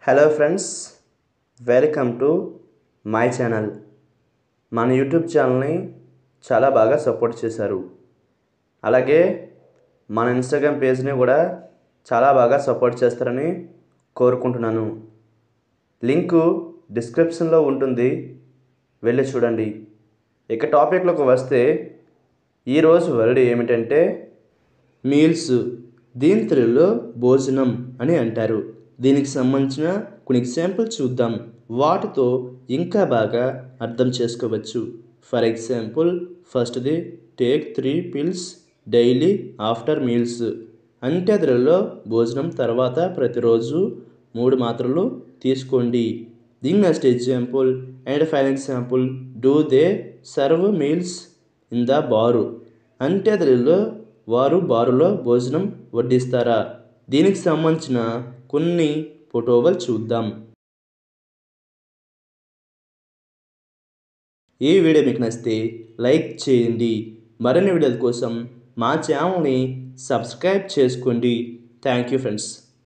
hello friends welcome to my channel మన YouTube ఛానల్ని చాలా బాగా సపోర్ట్ చేశారు అలాగే మన ఇన్స్టాగ్రామ్ పేజ్ని కూడా చాలా బాగా సపోర్ట్ చేస్తారని కోరుకుంటున్నాను లింకు డిస్క్రిప్షన్లో ఉంటుంది వెళ్ళి చూడండి ఇక టాపిక్లోకి వస్తే ఈరోజు వర్డ్ ఏమిటంటే మీల్స్ దీని తెలుగులో భోజనం అని అంటారు దీనికి సంబంధించిన కొన్ని ఎగ్జాంపుల్ చూద్దాం వాటితో ఇంకా బాగా అర్థం చేసుకోవచ్చు ఫర్ ఎగ్జాంపుల్ ఫస్ట్ది take three pills daily after meals అంటే తెలుగులో భోజనం తర్వాత ప్రతిరోజు మూడు మాత్రలు తీసుకోండి దీని next example and fine example do they serve meals in the bar అంటే తెలుగులో వారు బారులో భోజనం వడ్డిస్తారా దీనికి సంబంధించిన కొన్ని ఫోటోలు చూద్దాం ఈ వీడియో మీకు నచ్చితే లైక్ చేయండి మరిన్ని వీడియోల కోసం మా ఛానల్ని సబ్స్క్రైబ్ చేసుకోండి థ్యాంక్ యూ ఫ్రెండ్స్